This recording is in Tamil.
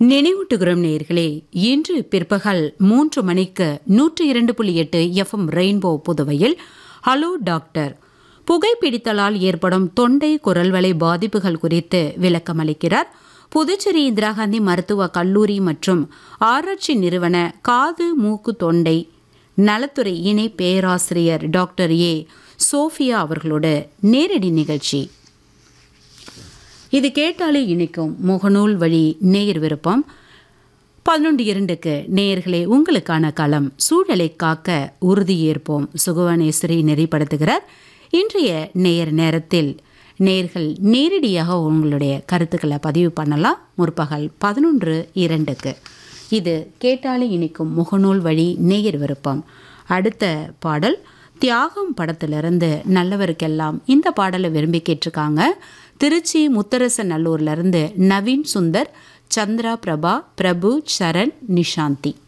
நினைவூட்டுகிறோம் நேர்களே இன்று பிற்பகல் மூன்று மணிக்கு நூற்று இரண்டு புள்ளி எட்டு எஃப்எம் ரெயின்போ புதுவையில் ஹலோ டாக்டர் புகைப்பிடித்தலால் ஏற்படும் தொண்டை குரல்வளை பாதிப்புகள் குறித்து விளக்கமளிக்கிறார் புதுச்சேரி இந்திரா காந்தி மருத்துவக் கல்லூரி மற்றும் ஆராய்ச்சி நிறுவன காது மூக்கு தொண்டை நலத்துறை இணை பேராசிரியர் டாக்டர் ஏ சோஃபியா அவர்களோட நேரடி நிகழ்ச்சி இது கேட்டாலே இனிக்கும் முகநூல் வழி நேயர் விருப்பம் பதினொன்று இரண்டுக்கு நேயர்களே உங்களுக்கான களம் சூழலை காக்க உறுதியேற்போம் சுகவனேஸ்வரி நெறிப்படுத்துகிறார் இன்றைய நேயர் நேரத்தில் நேர்கள் நேரடியாக உங்களுடைய கருத்துக்களை பதிவு பண்ணலாம் முற்பகல் பதினொன்று இரண்டுக்கு இது கேட்டாலே இனிக்கும் முகநூல் வழி நேயர் விருப்பம் அடுத்த பாடல் தியாகம் படத்திலிருந்து நல்லவருக்கெல்லாம் இந்த பாடலை விரும்பி கேட்டிருக்காங்க திருச்சி முத்தரச நல்லூர்லேருந்து நவீன் சுந்தர் சந்திரா பிரபா பிரபு சரண் நிஷாந்தி